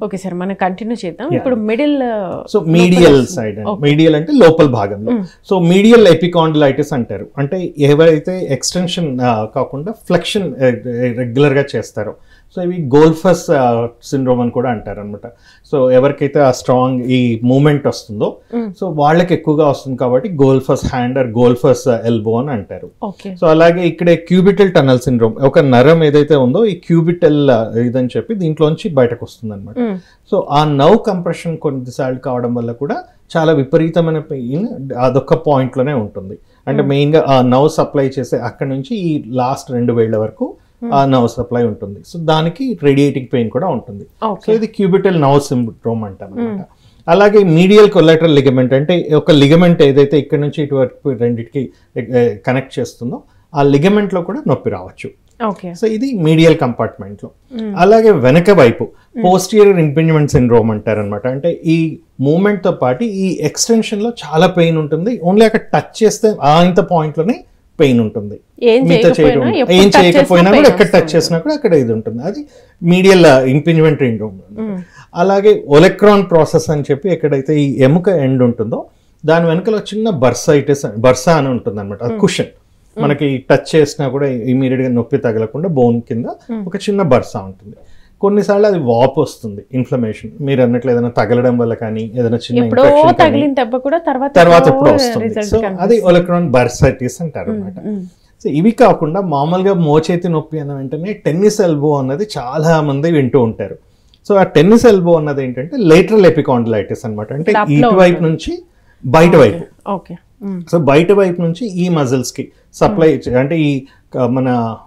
Okay sir మనం continue చేద్దాం Yeah. ఇప్పుడు మిడిల్ సో మీడియల్ వస్తుంది. Side Okay. మీడియల్ అంటే లోపల భాగంలో Mm. సో మీడియల్ ఎపికాండిలైటిస్ అంటారు అంటే ఎవరైతే ఎక్స్టెన్షన్ కాకుండా ఫ్లెక్షన్ రెగ్యులర్ గా చేస్తారో సో ఇవి గోల్ఫస్ సిండ్రోమ్ అని కూడా అంటారు అనమాట సో ఎవరికైతే ఆ స్ట్రాంగ్ ఈ మూమెంట్ వస్తుందో Mm. సో వాళ్ళకి ఎక్కువగా వస్తుంది కాబట్టి golfer's hand or golfer's elbow అని అంటారు ఓకే సో అలాగే ఇక్కడే క్యూబిటల్ టనల్ సిండ్రోమ్ ఒక నరం ఏదైతే ఉందో ఈ క్యూబిటల్ ఇదని చెప్పి దీంట్లోంచి బయటకు వస్తుంది అనమాట సో ఆ నవ్ కంప్రెషన్ కొన్నిసార్లు కావడం వల్ల కూడా చాలా విపరీతమైన పెయిన్ అదొక point లోనే ఉంటుంది అంటే మెయిన్గా ఆ నవ్ సప్లై చేసే అక్కడ నుంచి ఈ లాస్ట్ రెండు వేళ్ల వరకు ఆ నవ్ సప్లై ఉంటుంది సో దానికి రేడియేటింగ్ పెయిన్ కూడా ఉంటుంది సో ఓకే ఇది క్యూబిటల్ నవ్ సిండ్రోమ్ అంటాం అనమాట అలాగే మీడియల్ కొలాటరల్ లిగమెంట్ అంటే ఒక లిగమెంట్ ఏదైతే ఇక్కడ నుంచి ఇటువరకు రెండింటికి కనెక్ట్ చేస్తుందో ఆ లిగమెంట్ లో కూడా నొప్పి రావచ్చు ఓకే సో ఇది మీడియల్ కంపార్ట్మెంట్ లో అలాగే వెనక వైపు పోస్టీరియర్ ఇంపింజ్మెంట్ సిండ్రోమ్ అంటారనమాట అంటే ఈ మూమెంట్ తో పాటు ఈ ఎక్స్టెన్షన్ లో చాలా పెయిన్ ఉంటుంది ఓన్లీ అక్కడ టచ్ చేస్తే ఆ ఇంత పాయింట్ లోనే పెయిన్ ఉంటుంది ఏం మిగతా చేయడం చేయకపోయినా ఎప్పుడు ఏం touch చేయకపోయినా చేసినా కూడా pain ఎక్కడ టచ్ వస్తుంది. చేసినా కూడా అక్కడ ఇది ఉంటుంది అది మీడియల్ ఇంపింజ్మెంట్ సిండ్రోమ్ Mm. అలాగే ఒలెక్రాన్ ప్రాసెస్ అని చెప్పి ఎక్కడైతే ఈ ఎముక ఎండ్ ఉంటుందో దాని వెనకలో చిన్న బర్సైటిస్ బర్సా అని ఉంటుంది అనమాట కుషన్ మనకి టచ్ చేసినా కూడా ఇమీడియట్ గా నొప్పి తగలకుండా బోన్ కింద ఒక చిన్న బర్సా ఉంటుంది కొన్నిసార్లు అది వాపు వస్తుంది ఇన్ఫ్లమేషన్ మీరు అన్నట్లు ఏదైనా తగలడం వల్ల కానీ ఏదైనా చిన్న ఎప్పుడో ఇన్ఫెక్షన్ కానీ తగిలిన దెబ్బ కూడా తర్వాత తర్వాత ఎప్పుడో ఎప్పుడు వస్తుంది result సో అది కనిపిస్తుంది. ఒలెక్రాన్ బర్సైటిస్ అంటారు అనమాట Mm. సో ఇవి కాకుండా మామూలుగా మోచేతి నొప్పి అన్న వెంటనే టెన్నిస్ ఎల్బో అన్నది చాలా మంది వింటూ ఉంటారు సో ఆ టెన్నిస్ ఎల్బో అన్నది ఏంటంటే లేటరల్ ఎపికాండిలైటిస్ అన్నమాట అంటే Up లో ఇటువైపు ఉంటుంది. నుంచి బయట వైపు ఓకే Mm. సో బయట వైపు నుంచి ఈ మజిల్స్ కి సప్లై అంటే ఈ క- మన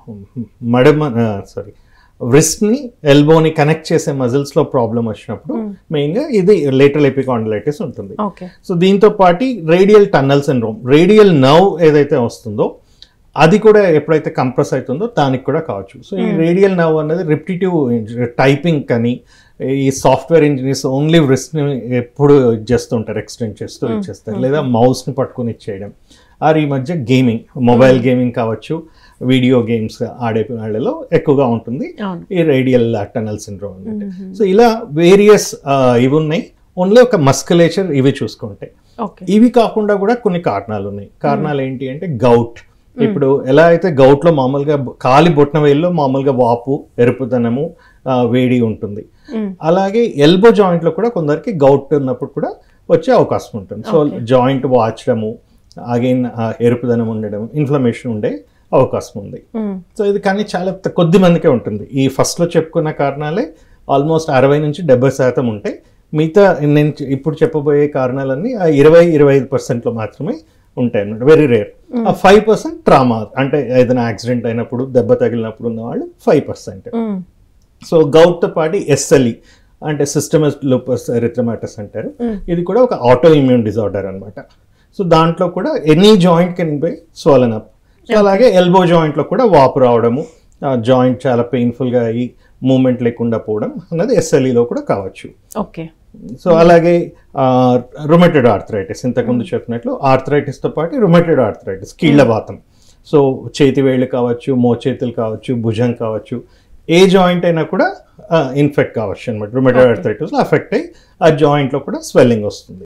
మడమ సారీ రిస్ట్ ని ఎల్బోని కనెక్ట్ చేసే మజిల్స్ లో ప్రాబ్లం వచ్చినప్పుడు మెయిన్ గా ఇది లేటరల్ ఎపికాండిలైటిస్ ఉంటుంది ఓకే సో దీంతో పాటు radial tunnel syndrome radial nerve ఏదైతే వస్తుందో అది కూడా ఎప్పుడైతే కంప్రెస్ అవుతుందో దానికి కూడా కావచ్చు సో ఈ రేడియల్ నర్వ్ అనేది రిపిటేటివ్ టైపింగ్ కానీ ఈ సాఫ్ట్వేర్ ఇంజనీర్స్ ఓన్లీ ని ఎప్పుడు చేస్తుంటారు ఎక్స్టెండ్ చేస్తూ ఇచ్చేస్తారు లేదా mouse ని పట్టుకొని ఇచ్చేయడం ఆర్ ఈ మధ్య గేమింగ్ మొబైల్ గేమింగ్ కావచ్చు వీడియో గేమ్స్ ఆడే వాళ్ళలో ఎక్కువగా ఉంటుంది అవును ఈ రేడియల్ టనల్ సిండ్రోమ్ అనేది సో ఇలా వేరియస్ ఇవి ఉన్నాయి ఓన్లీ ఒక మస్కులేచర్ ఇవి చూసుకుంటే ఓకే ఇవి కాకుండా కూడా కొన్ని కారణాలు ఉన్నాయి కారణాలు ఏంటి అంటే గౌట్ ఇప్పుడు ఎలా అయితే గౌట్ లో మామూలుగా కాలి బొట్న వేల్లో మామూలుగా వాపు ఎరుపుదనము ఆ, వేడి ఉంటుంది Mm. అలాగే ఎల్బో జాయింట్ లో కూడా కొందరికి గౌట్ ఉన్నప్పుడు కూడా వచ్చే అవకాశం ఉంటుంది సో జాయింట్ వాచడము అగైన్ ఎరుపుదనం ఉండడం ఇన్ఫ్లమేషన్ ఉండే అవకాశం ఉంది Mm. సో ఇది కానీ చాలా త- కొద్ది మందికే ఉంటుంది ఈ ఫస్ట్ లో చెప్పుకున్న కారణాలే ఆల్మోస్ట్ అరవై నుంచి డెబ్బై శాతం ఉంటాయి మిగతా నేను చె- ఇప్పుడు చెప్పబోయే కారణాలన్నీ ఆ ఇరవై ఇరవై ఐదు పర్సెంట్లో మాత్రమే ఉంటాయి అన్నమాట వెరీ రేర్ ఆ ఫైవ్ పర్సెంట్ ట్రామా అంటే ఏదైనా యాక్సిడెంట్ అయినప్పుడు దెబ్బ తగిలినప్పుడు ఉన్న వాళ్ళు ఫైవ్ పర్సెంట్ Mm. సో గౌట్తో పాటు ఎస్ఎల్ఈ అంటే సిస్టమస్ లూపస్ ఎరిథ్రమాటస్ అంటారు Mm. ఇది కూడా ఒక ఆటో ఇమ్యూన్ డిజార్డర్ అనమాట సో దాంట్లో కూడా any joint can be swollen up so అలాగే ఎల్బో జాయింట్లో కూడా వాపు రావడము జాయింట్ చాలా పెయిన్ఫుల్గా అయ్యి మూమెంట్ లేకుండా పోవడం అన్నది ఎస్ఎల్ఈలో కూడా కావచ్చు ఓకే సో అలాగే రొమెటెడ్ ఆర్థరైటిస్ ఇంతకుముందు చెప్పినట్లు arthritis తో పాటు రొమెటెడ్ ఆర్థరైటిస్ కీళ్ళవాతం సో చేతి వేళ్ళు కావచ్చు మోచేతులు కావచ్చు భుజం కావచ్చు ఏ జాయింట్ అయినా కూడా ఇన్ఫెక్ట్ కావచ్చు అనమాట రొమెటెడ్ ఆర్థరైటిస్ అఫెక్ట్ అయ్యి ఆ జాయింట్లో కూడా స్వెల్లింగ్ వస్తుంది